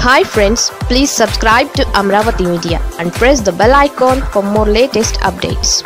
hi friends please subscribe to Amaravati media and press the bell icon for more latest updates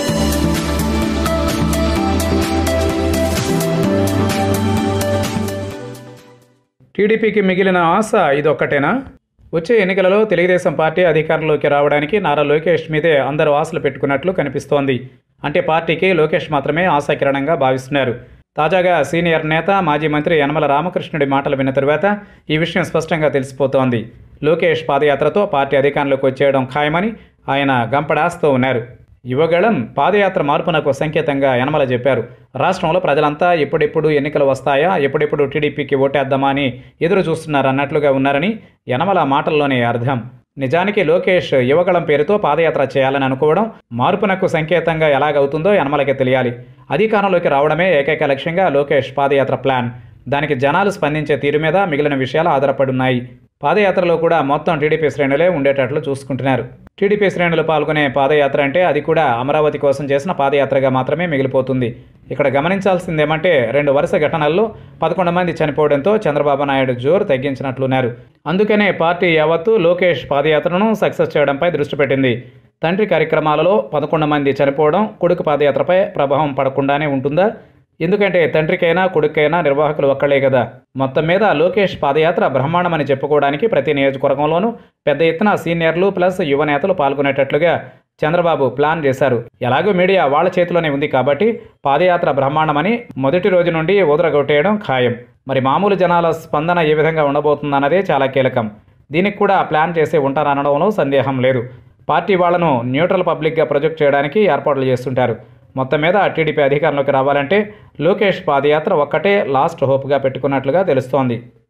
టీడీపీకి మిగిలిన ఆశ ఇదొక్కటేనా వచ్చే ఎన్నికలలో Telugu Desam party అధికారంలోకి రావడానికి నారా లోకేష్ మీదే అందరూ ఆశలు పెట్టుకున్నట్లు కనిపిస్తోంది అంటే పార్టీకి లోకేష్ మాత్రమే ఆశాకిరణంగా భావిస్తున్నారు తాజాగా సీనియర్ నేత మాజీ మంత్రి యనమల రామకృష్ణుడి మాటలు విన్న తరువాత ఈ విషయం స్పష్టంగా తెలిసిపోతోంది లోకేష్ పాదయాత్రతో పార్టీ అధికారంలోకి వచ్చేయడం ఖాయమని ఆయన గంపడాస్తూ ఉన్నారు యువగళం పాదయాత్ర మార్పునకు సంకేతంగా యనమల చెప్పారు రాష్ట్రంలో ప్రజలంతా ఎప్పుడెప్పుడు ఎన్నికలు వస్తాయా ఎప్పుడెప్పుడు టీడీపీకి ఓటేద్దామా అని ఎదురు చూస్తున్నారు అన్నట్లుగా ఉన్నారని యనమల మాటల్లోనే అర్థం నిజానికి లోకేష్ యువగళం పేరుతో పాదయాత్ర చేయాలని అనుకోవడం మార్పునకు సంకేతంగా ఎలాగవుతుందో యనమలకి తెలియాలి అధికారంలోకి రావడమే ఏకైక లక్ష్యంగా లోకేష్ పాదయాత్ర ప్లాన్ దానికి జనాలు స్పందించే తీరు మీద మిగిలిన విషయాలు ఆధారపడి ఉన్నాయి పాదయాత్రలో కూడా మొత్తం టీడీపీ శ్రేణులే ఉండేటట్లు చూసుకుంటున్నారు టీడీపీ శ్రేణులు పాల్గొనే పాదయాత్ర అంటే అది కూడా అమరావతి కోసం చేసిన పాదయాత్రగా మాత్రమే మిగిలిపోతుంది ఇక్కడ గమనించాల్సిందేమంటే రెండు వరుస ఘటనల్లో పదకొండు మంది చనిపోవడంతో చంద్రబాబు నాయుడు జోరు తగ్గించినట్లున్నారు అందుకనే పార్టీ యావత్తు లోకేష్ పాదయాత్రను సక్సెస్ చేయడంపై దృష్టి పెట్టింది తండ్రి కార్యక్రమాలలో పదకొండు మంది చనిపోవడం కొడుకు పాదయాత్రపై ప్రభావం పడకుండానే ఉంటుందా ఎందుకంటే తండ్రికైనా కొడుకైనా నిర్వాహకులు ఒక్కలే కదా మొత్తం మీద లోకేష్ పాదయాత్ర బ్రహ్మాండమని చెప్పుకోవడానికి ప్రతి నియోజకవర్గంలోనూ పెద్ద ఎత్తున సీనియర్లు ప్లస్ యువ నేతలు పాల్గొనేటట్లుగా చంద్రబాబు ప్లాన్ చేశారు ఎలాగో మీడియా వాళ్ళ చేతిలోనే ఉంది కాబట్టి పాదయాత్ర బ్రహ్మాండమని మొదటి రోజు నుండి ఊదరగొట్టేయడం ఖాయం మరి మామూలు జనాల స్పందన ఏ విధంగా ఉండబోతుందన్నదే చాలా కీలకం దీనికి కూడా ప్లాన్ చేసి ఉంటారనడంలో సందేహం లేదు పార్టీ వాళ్లను న్యూట్రల్ పబ్లిక్గా ప్రొజెక్ట్ చేయడానికి ఏర్పాట్లు చేస్తుంటారు మొత్తం మీద టీడీపీ అధికారంలోకి రావాలంటే లోకేష్ పాదయాత్ర ఒక్కటే లాస్ట్ హోప్గా పెట్టుకున్నట్లుగా తెలుస్తోంది